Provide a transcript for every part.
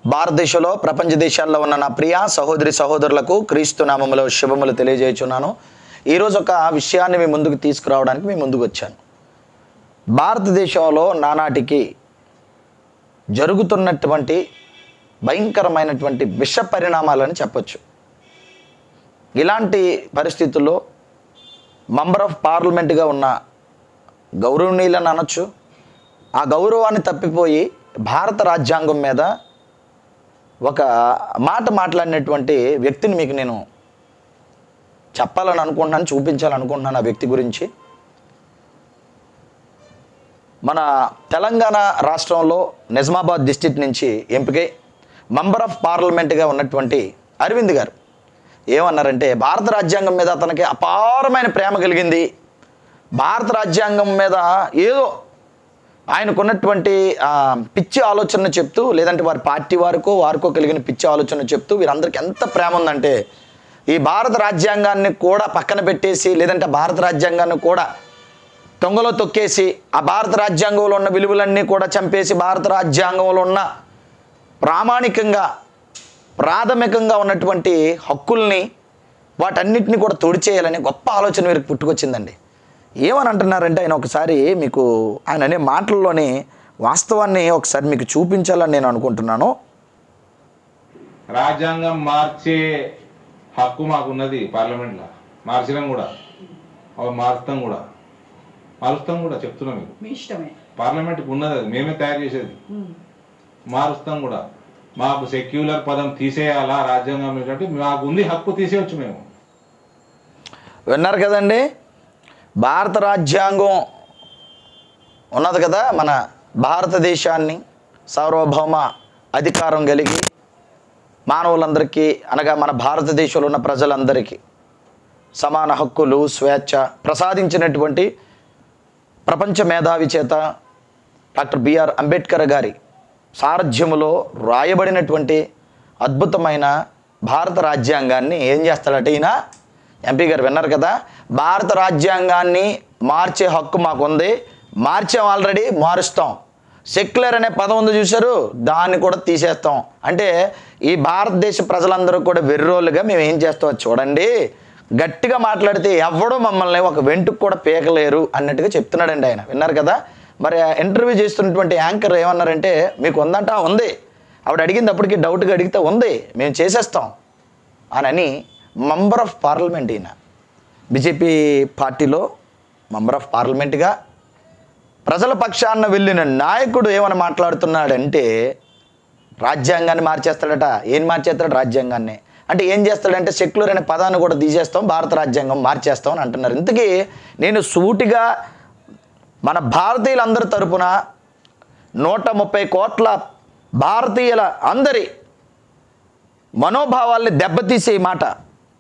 భారతదేశంలో ప్రపంచ దేశాల్లో ఉన్న నా ప్రియ సహోదరి సహోదరులకు క్రీస్తు నామములో శుభములు తెలియజేయుచున్నాను ఈరోజు ఒక విషయాన్ని మీ ముందుకు తీసుకురావడానికి మీ ముందుకు వచ్చాను భారతదేశంలో నానాటికి జరుగుతున్నటువంటి భయంకరమైనటువంటి విష పరిణామాలని చెప్పొచ్చు ఇలాంటి పరిస్థితుల్లో మెంబర్ ఆఫ్ పార్లమెంట్గా ఉన్న గౌరవనీయులని అనొచ్చు ఆ గౌరవాన్ని తప్పిపోయి భారత రాజ్యాంగం మీద ఒక మాట మాట్లాడినటువంటి వ్యక్తిని మీకు నేను చెప్పాలని అనుకుంటున్నాను చూపించాలనుకుంటున్నాను ఆ వ్యక్తి గురించి మన తెలంగాణ రాష్ట్రంలో నిజామాబాద్ డిస్టిక్ నుంచి ఎంపికై మెంబర్ ఆఫ్ పార్లమెంట్గా ఉన్నటువంటి అరవింద్ గారు ఏమన్నారంటే భారత రాజ్యాంగం మీద అతనికి అపారమైన ప్రేమ కలిగింది భారత రాజ్యాంగం మీద ఏదో ఆయనకున్నటువంటి ఆ, పిచ్చి ఆలోచన చెప్తూ లేదంటే వారి పార్టీ వారికో వారికో కలిగిన పిచ్చి ఆలోచన చెప్తూ వీరందరికీ ఎంత ప్రేమ ఉందంటే ఈ భారత రాజ్యాంగాన్ని కూడా పక్కన పెట్టేసి లేదంటే భారత రాజ్యాంగాన్ని కూడా తొంగలో తొక్కేసి ఆ భారత రాజ్యాంగంలో ఉన్న విలువలన్నీ కూడా చంపేసి భారత రాజ్యాంగంలో ఉన్న ప్రామాణికంగా ప్రాథమికంగా ఉన్నటువంటి హక్కుల్ని వాటన్నిటిని కూడా తొడిచేయాలని గొప్ప ఆలోచన వీరికి పుట్టుకొచ్చిందండి ఏమని అంటున్నారంటే ఆయన ఒకసారి మీకు ఆయన అనే మాటల్లోని వాస్తవాన్ని ఒకసారి మీకు చూపించాలని నేను అనుకుంటున్నాను రాజ్యాంగం మార్చే హక్కు మాకున్నది పార్లమెంట్లో మార్చడం కూడా అవి మారుస్తాం కూడా మారుస్తాం కూడా చెప్తున్నాం మీకు మీ ఇష్టమే పార్లమెంట్కి ఉన్నది అది మేమే తయారు చేసేది మారుస్తాం కూడా మాకు సెక్యులర్ పదం తీసేయాలా రాజ్యాంగం ఏంటంటే మాకు ఉంది హక్కు తీసేయచ్చు మేము విన్నారు కదండి భారత రాజ్యాంగం ఉన్నది కదా మన భారతదేశాన్ని సార్వభౌమ అధికారం కలిగి మానవులందరికీ అనగా మన భారతదేశంలో ఉన్న ప్రజలందరికీ సమాన హక్కులు స్వేచ్ఛ ప్రసాదించినటువంటి ప్రపంచ మేధావి చేత డాక్టర్ బిఆర్ అంబేద్కర్ గారి సారథ్యములో రాయబడినటువంటి అద్భుతమైన భారత రాజ్యాంగాన్ని ఏం చేస్తాడట ఈయన ఎంపీ గారు విన్నారు కదా భారత రాజ్యాంగాన్ని మార్చే హక్కు మాకు ఉంది మార్చాం ఆల్రెడీ మారుస్తాం సెక్యులర్ అనే పదం ఉంది చూశారు దాన్ని కూడా తీసేస్తాం అంటే ఈ భారతదేశ ప్రజలందరూ కూడా వెర్రోలుగా మేము ఏం చేస్తాం అది చూడండి గట్టిగా మాట్లాడితే ఎవడో మమ్మల్ని ఒక వెంటుకు కూడా పీకలేరు అన్నట్టుగా చెప్తున్నాడండి ఆయన విన్నారు కదా మరి ఆ ఇంటర్వ్యూ చేస్తున్నటువంటి యాంకర్ ఏమన్నారంటే మీకు ఉందంట "ఆ, ఉంది ఆవిడ అడిగింది అప్పటికి డౌట్గా అడిగితే ఉంది మేము చేసేస్తాం అని మెంబర్ ఆఫ్ పార్లమెంట్ ఈయన బీజేపీ పార్టీలో మెంబర్ ఆఫ్ పార్లమెంట్గా ప్రజల పక్షాన వెళ్ళిన నాయకుడు ఏమని మాట్లాడుతున్నాడంటే రాజ్యాంగాన్ని మార్చేస్తాడట ఏం మార్చేస్తాడు రాజ్యాంగాన్ని అంటే ఏం చేస్తాడంటే సెక్యులర్ అనే పదాన్ని కూడా తీసేస్తాం భారత రాజ్యాంగం మార్చేస్తాం అని అంటున్నారు ఇంతకీ నేను సూటిగా మన భారతీయులందరి తరపున నూట ముప్పై కోట్ల భారతీయుల అందరి మనోభావాల్ని దెబ్బతీసే ఈ మాట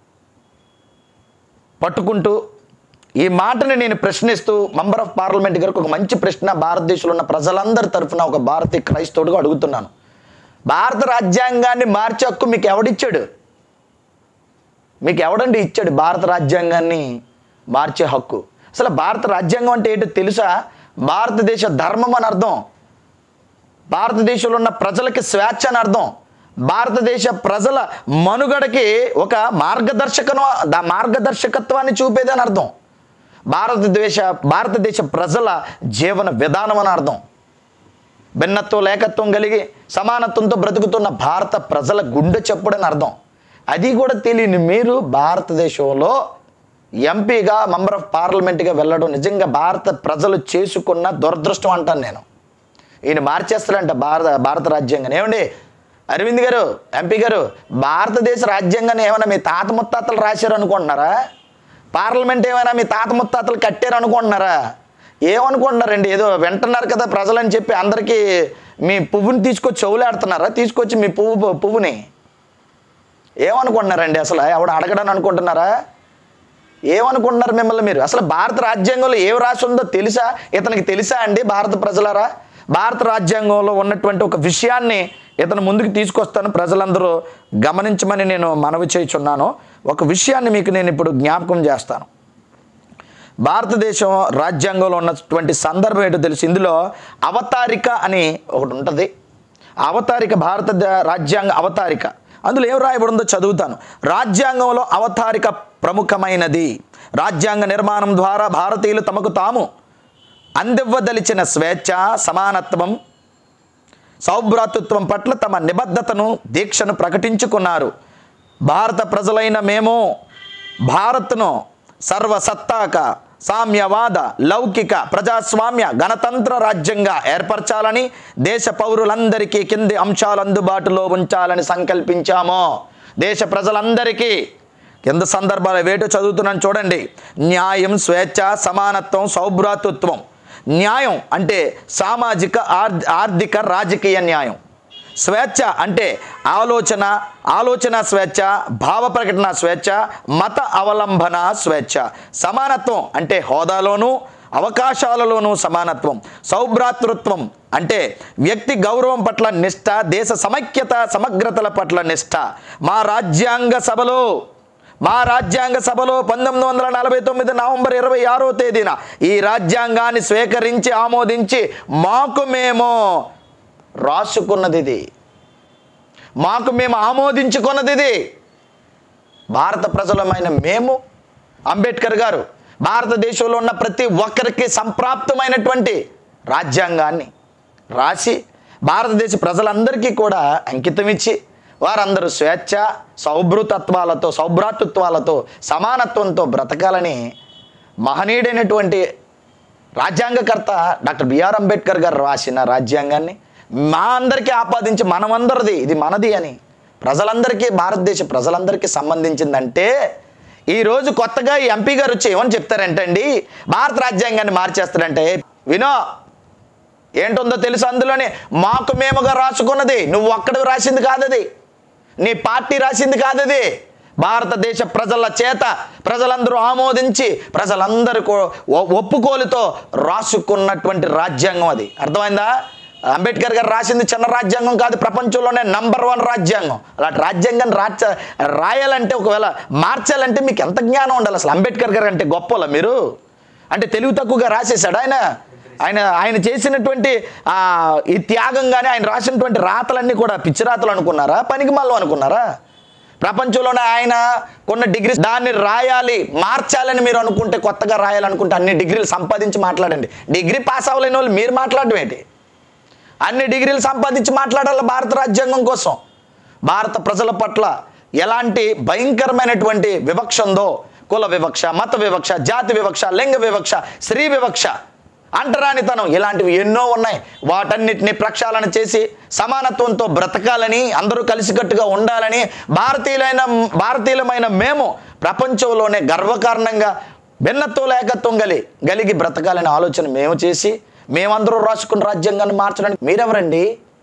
పట్టుకుంటూ ఈ మాటని నేను ప్రశ్నిస్తూ మెంబర్ ఆఫ్ పార్లమెంట్ గారికి ఒక మంచి ప్రశ్న భారతదేశంలో ఉన్న ప్రజలందరి తరఫున ఒక భారతీయ క్రైస్తవుడిగా అడుగుతున్నాను భారత రాజ్యాంగాన్ని మార్చే హక్కు మీకు ఎవడిచ్చాడు మీకు ఎవడండి ఇచ్చాడు భారత రాజ్యాంగాన్ని మార్చే హక్కు అసలు భారత రాజ్యాంగం అంటే ఏంటో తెలుసా భారతదేశ ధర్మం అని అర్థం భారతదేశంలో ఉన్న ప్రజలకి స్వేచ్ఛ అని అర్థం భారతదేశ ప్రజల మనుగడకి ఒక మార్గదర్శకను దా మార్గదర్శకత్వాన్ని చూపేదని అర్థం భారతదేశ భారతదేశ ప్రజల జీవన విధానం అని అర్థం భిన్నత్వం లేకత్వం కలిగి సమానత్వంతో బ్రతుకుతున్న భారత ప్రజల గుండె చెప్పుడని అర్థం అది కూడా తెలియని మీరు భారతదేశంలో ఎంపీగా మెంబర్ ఆఫ్ పార్లమెంట్గా వెళ్ళడం నిజంగా భారత ప్రజలు చేసుకున్న దురదృష్టం అంటాను నేను ఈయన మార్చేస్తాడంట భారత భారత రాజ్యాంగాన్ని ఏమండి అరవింద్ గారు ఎంపీ గారు భారతదేశ రాజ్యాంగాన్ని ఏమైనా మీ తాత ముత్తాతలు రాశారు అనుకుంటున్నారా పార్లమెంట్ ఏమైనా మీ తాత ముత్తాతలు కట్టారు అనుకుంటున్నారా ఏమనుకుంటున్నారండి ఏదో వింటున్నారు కదా ప్రజలని చెప్పి అందరికీ మీ పువ్వుని తీసుకొచ్చి చెవులాడుతున్నారా తీసుకొచ్చి మీ పువ్వు పువ్వుని ఏమనుకుంటున్నారండి అసలు ఎవడు అడగడని అనుకుంటున్నారా ఏమనుకుంటున్నారు మిమ్మల్ని మీరు అసలు భారత రాజ్యాంగంలో ఏం రాసి ఉందో తెలుసా ఇతనికి తెలుసా అండి భారత ప్రజలారా భారత రాజ్యాంగంలో ఉన్నటువంటి ఒక విషయాన్ని ఇతను ముందుకు తీసుకొస్తాను ప్రజలందరూ గమనించమని నేను మనవి చేయుచున్నాను ఒక విషయాన్ని మీకు నేను ఇప్పుడు జ్ఞాపకం చేస్తాను భారతదేశం రాజ్యాంగంలో ఉన్నటువంటి సందర్భం ఏంటో తెలుసు ఇందులో అవతారిక అని ఒకటి ఉంటుంది అవతారిక భారత ద- రాజ్యాంగ అవతారిక అందులో ఏం రాయబడిందో చదువుతాను రాజ్యాంగంలో అవతారిక ప్రముఖమైనది రాజ్యాంగ నిర్మాణం ద్వారా భారతీయులు తమకు తాము అందివ్వదలిచిన స్వేచ్ఛ సమానత్వం సౌభ్రాతృత్వం పట్ల తమ నిబద్ధతను దీక్షను ప్రకటించుకున్నారు భారత ప్రజలైన మేము భారత్ను సర్వసత్తాక సామ్యవాద లౌకిక ప్రజాస్వామ్య గణతంత్ర రాజ్యంగా ఏర్పరచాలని దేశ పౌరులందరికీ కింది అంశాలు అందుబాటులో ఉంచాలని సంకల్పించాము దేశ ప్రజలందరికీ కింద సందర్భాలు వేటో చదువుతున్నాను చూడండి న్యాయం స్వేచ్ఛ సమానత్వం సౌభ్రాతృత్వం న్యాయం అంటే సామాజిక ఆర్- ఆర్థిక రాజకీయ న్యాయం స్వేచ్ఛ అంటే ఆలోచన ఆలోచన స్వేచ్ఛ భావ ప్రకటన స్వేచ్ఛ మత అవలంబన స్వేచ్ఛ సమానత్వం అంటే హోదాలోనూ అవకాశాలలోనూ సమానత్వం సౌభ్రాతృత్వం అంటే వ్యక్తి గౌరవం పట్ల నిష్ఠ దేశ సమైక్యత సమగ్రతల పట్ల నిష్ఠ మా రాజ్యాంగ సభలో మా రాజ్యాంగ సభలో పంతొమ్మిది వందల నలభై తొమ్మిది నవంబర్ ఇరవై ఆరో తేదీన ఈ రాజ్యాంగాన్ని స్వీకరించి ఆమోదించి మాకు మేము రాసుకున్నది ఇది మాకు మేము ఆమోదించుకున్నది ఇది భారత ప్రజలమైన మేము అంబేద్కర్ గారు భారతదేశంలో ఉన్న ప్రతి ఒక్కరికి సంప్రాప్తమైనటువంటి రాజ్యాంగాన్ని రాసి భారతదేశ ప్రజలందరికీ కూడా అంకితం ఇచ్చి వారందరూ స్వేచ్ఛ సౌభృతత్వాలతో సౌభ్రాతృత్వాలతో సమానత్వంతో బ్రతకాలని మహనీయుడైనటువంటి రాజ్యాంగకర్త డాక్టర్ బిఆర్ అంబేద్కర్ గారు రాసిన రాజ్యాంగాన్ని మా అందరికీ ఆపాదించి మనమందరిది ఇది మనది అని ప్రజలందరికీ భారతదేశ ప్రజలందరికీ సంబంధించిందంటే ఈరోజు కొత్తగా ఈ ఎంపీ గారు వచ్చి ఏమని చెప్తారంటండి భారత రాజ్యాంగాన్ని మార్చేస్తారంటే వినో ఏంటుందో తెలుసు అందులోనే మాకు మేముగా రాసుకున్నది నువ్వు ఒక్కడివి రాసింది కాదది నీ పార్టీ రాసింది కాదది భారతదేశ ప్రజల చేత ప్రజలందరూ ఆమోదించి ప్రజలందరూ కూ- ఒ- ఒప్పుకోలుతో రాసుకున్నటువంటి రాజ్యాంగం అది అర్థమైందా అంబేద్కర్ గారు రాసింది చిన్న రాజ్యాంగం కాదు ప్రపంచంలోనే నంబర్ వన్ రాజ్యాంగం అలాంటి రాజ్యాంగాన్ని రాచ రాయాలంటే ఒకవేళ మార్చాలంటే మీకు ఎంత జ్ఞానం ఉండాలి అసలు అంబేద్కర్ గారు అంటే గొప్పలా మీరు అంటే తెలివి తక్కువగా రాసేసాడు ఆయన ఆయన ఆయన చేసినటువంటి ఆ, ఈ త్యాగం కానీ ఆయన రాసినటువంటి రాతలన్నీ కూడా పిచ్చి రాతలు అనుకున్నారా పనికి మళ్ళీ అనుకున్నారా ప్రపంచంలోనే ఆయన కొన్న డిగ్రీ దాన్ని రాయాలి మార్చాలని మీరు అనుకుంటే కొత్తగా రాయాలనుకుంటే అన్ని డిగ్రీలు సంపాదించి మాట్లాడండి డిగ్రీ పాస్ అవ్వలేని వాళ్ళు మీరు మాట్లాడడం ఏంటి అన్ని డిగ్రీలు సంపాదించి మాట్లాడాలి భారత రాజ్యాంగం కోసం భారత ప్రజల పట్ల ఎలాంటి భయంకరమైనటువంటి వివక్ష ఉందో కుల వివక్ష మత వివక్ష జాతి వివక్ష లింగ వివక్ష స్త్రీ వివక్ష అంటరానితనం ఇలాంటివి ఎన్నో ఉన్నాయి వాటన్నిటిని ప్రక్షాళన చేసి సమానత్వంతో బ్రతకాలని అందరూ కలిసికట్టుగా ఉండాలని భారతీయులైన భారతీయులమైన మేము ప్రపంచంలోనే గర్వకారణంగా భిన్నత్వం ఏకత్వం గలి గలిగి బ్రతకాలనే ఆలోచన మేము చేసి మేమందరూ రాసుకున్న రాజ్యాంగాన్ని మార్చడానికి మీరెవరండి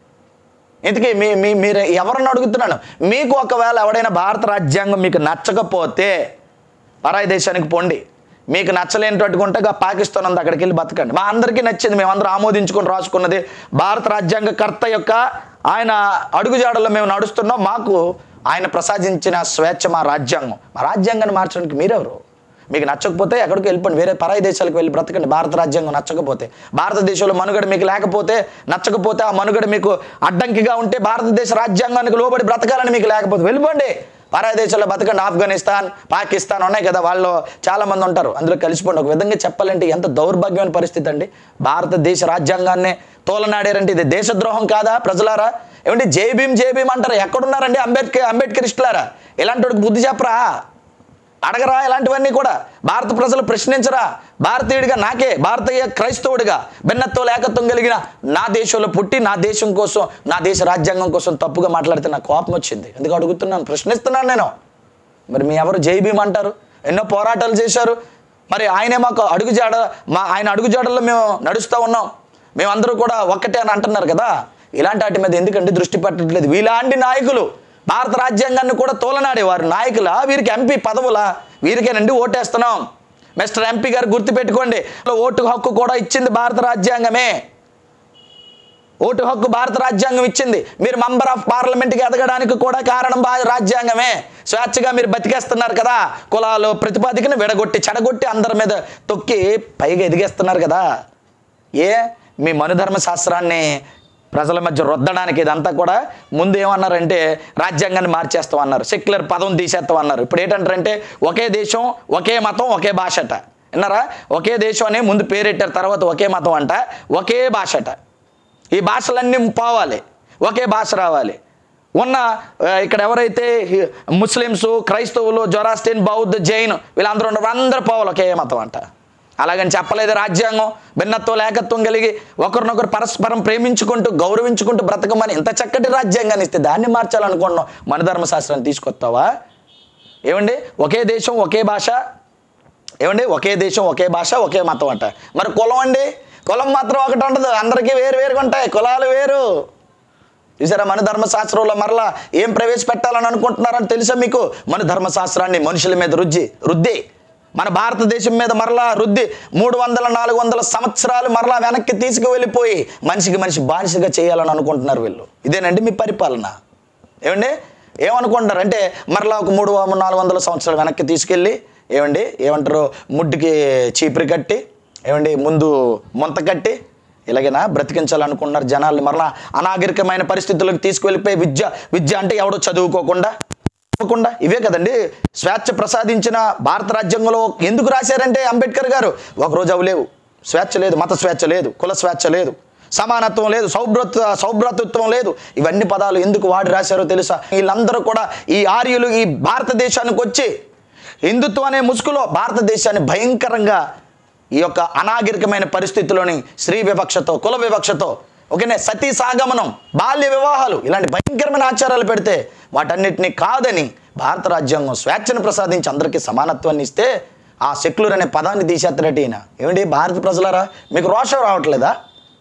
ఇంతకీ మీ మీ మీరు ఎవరని అడుగుతున్నాను మీకు ఒకవేళ ఎవడైనా భారత రాజ్యాంగం మీకు నచ్చకపోతే పరాయి దేశానికి పోండి మీకు నచ్చలేనట్టుకుంటే గా పాకిస్తాన్ ఉంది అక్కడికి వెళ్ళి బతకండి మా అందరికీ నచ్చింది మేమందరం ఆమోదించుకొని రాసుకున్నది భారత రాజ్యాంగ కర్త యొక్క ఆయన అడుగుజాడల్లో మేము నడుస్తున్నాం మాకు ఆయన ప్రసాదించిన స్వేచ్ఛ మా రాజ్యాంగం మా రాజ్యాంగాన్ని మార్చడానికి మీరెవరు మీకు నచ్చకపోతే ఎక్కడికి వెళ్ళిపోండి వేరే పరాయి దేశాలకు వెళ్ళి బ్రతకండి భారత రాజ్యాంగం నచ్చకపోతే భారతదేశంలో మనుగడ మీకు లేకపోతే నచ్చకపోతే ఆ మనుగడ మీకు అడ్డంకిగా ఉంటే భారతదేశ రాజ్యాంగానికి లోబడి బ్రతకాలని మీకు లేకపోతే వెళ్ళిపోండి పరాయి దేశాల్లో బతకండి ఆఫ్ఘనిస్తాన్ పాకిస్తాన్ ఉన్నాయి కదా వాళ్ళు చాలా మంది ఉంటారు అందులో కలిసిపోండి ఒక విధంగా చెప్పాలంటే ఎంత దౌర్భాగ్యమైన పరిస్థితి అండి భారతదేశ రాజ్యాంగాన్ని తోలనాడారంటే ఇది దేశద్రోహం కాదా ప్రజలారా ఏమంటే జై భీమ్ జై భీమ్ అంటారు ఎక్కడున్నారండి అంబేద్కర్ అంబేద్కరిస్టులారా ఇలాంటి వాడికి బుద్ధి చెప్పరా అడగరా ఇలాంటివన్నీ కూడా భారత ప్రజలు ప్రశ్నించరా భారతీయుడిగా నాకే భారతీయ క్రైస్తవుడిగా భిన్నత్వం ఏకత్వం కలిగిన నా దేశంలో పుట్టి నా దేశం కోసం నా దేశ రాజ్యాంగం కోసం తప్పుగా మాట్లాడితే నాకు కోపం వచ్చింది ఎందుకు అడుగుతున్నాను ప్రశ్నిస్తున్నాను నేను మరి మీ ఎవరు జై భీమ్ అంటారు ఎన్నో పోరాటాలు చేశారు మరి ఆయనే మాకు అడుగుజాడ మా ఆయన అడుగుజాడల్లో మేము నడుస్తూ ఉన్నాం మేమందరూ కూడా ఒక్కటే అని అంటున్నారు కదా ఇలాంటి వాటి మీద ఎందుకంటే దృష్టి పెట్టట్లేదు వీలాంటి నాయకులు భారత రాజ్యాంగాన్ని కూడా తోలనాడే వారు నాయకులా వీరికి ఎంపీ పదవులా వీరికేనండి ఓటేస్తున్నాం మిస్టర్ ఎంపీ గారు గుర్తుపెట్టుకోండి ఓటు హక్కు కూడా ఇచ్చింది భారత రాజ్యాంగమే ఓటు హక్కు భారత రాజ్యాంగం ఇచ్చింది మీరు మెంబర్ ఆఫ్ పార్లమెంట్కి ఎదగడానికి కూడా కారణం భా రాజ్యాంగమే స్వేచ్ఛగా మీరు బతికేస్తున్నారు కదా కులాలు ప్రతిపాదికను విడగొట్టి చెడగొట్టి అందరి మీద తొక్కి పైగా ఎదిగేస్తున్నారు కదా ఏ మీ మనుధర్మ శాస్త్రాన్ని ప్రజల మధ్య రుద్దడానికి ఇదంతా కూడా ముందు ఏమన్నారంటే రాజ్యాంగాన్ని మార్చేస్తాం అన్నారు సెక్యులర్ పదం తీసేస్తాం అన్నారు ఇప్పుడు ఏంటంటారంటే ఒకే దేశం ఒకే మతం ఒకే భాష అట విన్నారా ఒకే దేశం అనే ముందు పేరెట్టారు తర్వాత ఒకే మతం అంట ఒకే భాష అట ఈ భాషలన్నీ పోవాలి ఒకే భాష రావాలి ఉన్న ఆ, ఇక్కడ ఎవరైతే హి- ముస్లిమ్స్ క్రైస్తవులు జొరాస్టిన్ బౌద్ధ జైన్ వీళ్ళందరూ ఉన్నారు అందరూ పోవాలి ఒకే మతం అంట అలాగని చెప్పలేదు రాజ్యాంగం భిన్నత్వం ఏకత్వం కలిగి ఒకరినొకరు పరస్పరం ప్రేమించుకుంటూ గౌరవించుకుంటూ బ్రతకమని ఇంత చక్కటి రాజ్యాంగాన్ని ఇస్తే దాన్ని మార్చాలనుకుంటున్నాం మన ధర్మశాస్త్రాన్ని తీసుకొస్తావా ఏమండి ఒకే దేశం ఒకే భాష ఏమండి ఒకే దేశం ఒకే భాష ఒకే మతం అంట మరి కులం అండి కులం మాత్రం ఒకటి ఉండదు అందరికీ వేరు వేరుగా ఉంటాయి కులాలు వేరు చూసారా మన ధర్మశాస్త్రంలో మరలా ఏం ప్రవేశపెట్టాలని అనుకుంటున్నారని తెలుసా మీకు మన ధర్మశాస్త్రాన్ని మనుషుల మీద రుద్ది రుద్ది మన భారతదేశం మీద మరలా రుద్ది మూడు వందల నాలుగు వందల సంవత్సరాలు మరలా వెనక్కి తీసుకువెళ్ళిపోయి మనిషికి మనిషి బానిసగా చేయాలని అనుకుంటున్నారు వీళ్ళు ఇదేనండి మీ పరిపాలన ఏమండి ఏమనుకుంటారు అంటే మరలా ఒక మూడు నాలుగు వందల సంవత్సరాలు వెనక్కి తీసుకెళ్ళి ఏమండి ఏమంటారు ముడ్డుకి చీపురి కట్టి ఏమండి ముందు ముంత కట్టి ఇలాగేనా బ్రతికించాలనుకున్నారు జనాల్ని మరలా అనాగరికమైన పరిస్థితులకు తీసుకువెళ్ళిపోయి విద్య విద్య అంటే ఎవడో చదువుకోకుండా చదువుకోకుండా ఇవే కదండి స్వేచ్ఛ ప్రసాదించిన భారత రాజ్యాంగంలో ఎందుకు రాశారంటే అంబేద్కర్ గారు ఒకరోజు అవి లేవు స్వేచ్ఛ లేదు మత స్వేచ్ఛ లేదు కుల స్వేచ్ఛ లేదు సమానత్వం లేదు సౌభ్రత సౌభ్రతత్వం లేదు ఇవన్నీ పదాలు ఎందుకు వాడి రాశారో తెలుసా వీళ్ళందరూ కూడా ఈ ఆర్యులు ఈ భారతదేశానికి వచ్చి హిందుత్వం అనే ముసుగులో భారతదేశాన్ని భయంకరంగా ఈ యొక్క అనాగరికమైన పరిస్థితుల్లోని స్త్రీ వివక్షతో కుల వివక్షతో ఓకేనే సతీ సాగమనం బాల్య వివాహాలు ఇలాంటి భయంకరమైన ఆచారాలు పెడితే వాటన్నిటిని కాదని భారత రాజ్యాంగం స్వేచ్ఛను ప్రసాదించి అందరికీ సమానత్వాన్ని ఇస్తే ఆ సెక్యులర్ అనే పదాన్ని తీసేస్తారట ఈయన ఏమిటి భారత ప్రజలారా మీకు రోషం రావట్లేదా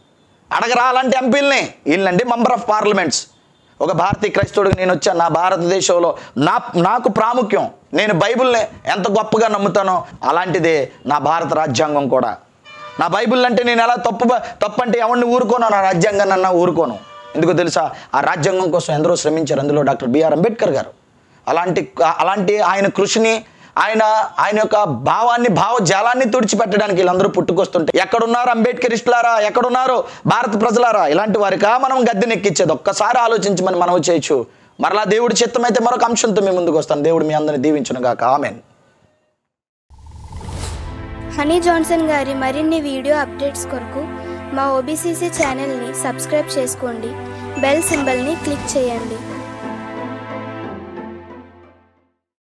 అడగరా అలాంటి ఎంపీలని వీళ్ళండి మెంబర్ ఆఫ్ పార్లమెంట్స్ ఒక భారతీయ క్రైస్తవుడికి నేను వచ్చాను నా భారతదేశంలో నా నాకు ప్రాముఖ్యం నేను బైబిల్ని ఎంత గొప్పగా నమ్ముతానో అలాంటిదే నా భారత రాజ్యాంగం కూడా నా బైబిల్ అంటే నేను ఎలా తప్పు తప్పు అంటే ఎవరిని ఊరుకోను నా రాజ్యాంగాన్ని అన్నా ఊరుకోను ఎందుకో తెలుసా ఆ రాజ్యాంగం కోసం ఎందరో శ్రమించారు అందులో డాక్టర్ బిఆర్ అంబేద్కర్ గారు అలాంటి అలాంటి ఆయన కృషిని ఆయన ఆయన యొక్క భావాన్ని భావజాలాన్ని తుడిచిపెట్టడానికి వీళ్ళందరూ పుట్టుకొస్తుంటే ఎక్కడున్నారు అంబేద్కరిస్టులారా ఎక్కడున్నారు భారత ప్రజలారా ఇలాంటి వారికా మనం గద్దెనెక్కించేది ఒక్కసారి ఆలోచించమని మనం చేయొచ్చు మరలా దేవుడి చిత్తం అయితే మరొక అంశంతో మీ ముందుకు వస్తాను దేవుడు మీ అందరిని దీవించను గాక ఆమెన్ హనీ జాన్సన్ గారి మరిన్ని వీడియో అప్డేట్స్ కొరకు మా ఓబీసీసీ ఛానల్ని సబ్స్క్రైబ్ చేసుకోండి బెల్ సింబల్ని క్లిక్ చేయండి